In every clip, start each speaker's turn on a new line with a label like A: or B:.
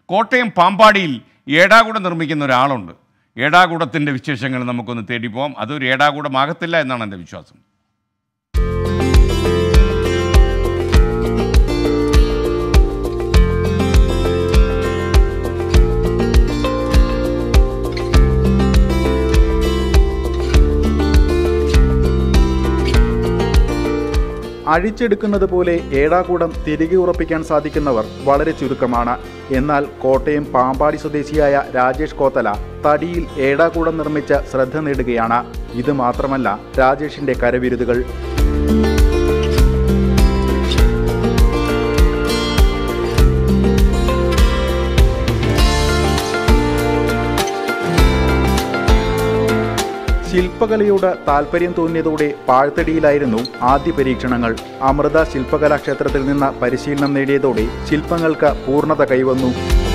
A: കോട്ടയം പാമ്പാടിയിൽ ഏടാകൂടം നിർമ്മിക്കുന്ന ഒരാളുണ്ട് ഏടാകൂടത്തിൻ്റെ വിശേഷങ്ങൾ നമുക്കൊന്ന് തേടി പോകാം അതൊരു ഏടാകൂടമാകത്തില്ല എന്നാണ് എൻ്റെ വിശ്വാസം
B: അഴിച്ചെടുക്കുന്നത് പോലെ ഏടാകൂടം തിരികെ ഉറപ്പിക്കാൻ സാധിക്കുന്നവർ വളരെ ചുരുക്കമാണ് എന്നാൽ കോട്ടയം പാമ്പാടി സ്വദേശിയായ രാജേഷ് കോത്തല തടിയിൽ ഏടാകൂടം നിർമ്മിച്ച് ശ്രദ്ധ നേടുകയാണ് ഇത് മാത്രമല്ല രാജേഷിന്റെ കരവിരുതുകൾ ശില്പകലയോട് താല്പര്യം തോന്നിയതോടെ പാഴ്ത്തടിയിലായിരുന്നു ആദ്യ പരീക്ഷണങ്ങൾ അമൃത ശില്പകലാ ക്ഷേത്രത്തിൽ നിന്ന് പരിശീലനം നേടിയതോടെ ശില്പങ്ങൾക്ക് പൂർണ്ണത കൈവന്നു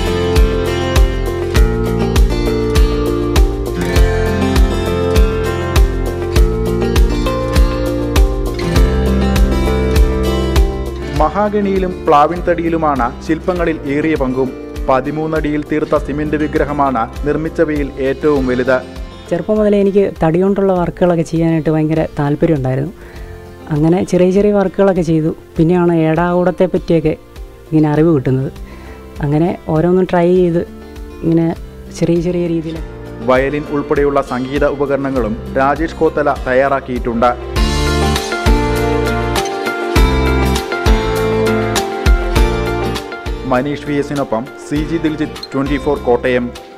B: മഹാഗണിയിലും പ്ലാവിൻ തടിയിലുമാണ് ശില്പങ്ങളിൽ ഏറിയ പങ്കും പതിമൂന്നടിയിൽ തീർത്ത സിമന്റ് വിഗ്രഹമാണ് നിർമ്മിച്ചവയിൽ ഏറ്റവും വലുത്
C: ചെറുപ്പം മുതലേ എനിക്ക് തടി കൊണ്ടുള്ള വർക്കുകളൊക്കെ ചെയ്യാനായിട്ട് ഭയങ്കര താല്പര്യമുണ്ടായിരുന്നു അങ്ങനെ ചെറിയ ചെറിയ വർക്കുകളൊക്കെ ചെയ്തു പിന്നെയാണ് ഏടാകൂടത്തെ പറ്റിയൊക്കെ ഇങ്ങനെ അറിവ് കിട്ടുന്നത് അങ്ങനെ ഓരോന്നും ട്രൈ ചെയ്ത് ഇങ്ങനെ ചെറിയ ചെറിയ രീതിയിൽ
B: വയലിൻ ഉൾപ്പെടെയുള്ള സംഗീത ഉപകരണങ്ങളും രാജേഷ് കോത്തല തയ്യാറാക്കിയിട്ടുണ്ട് മനീഷ് വി എസിനൊപ്പം C G Diljith twenty four Kottayam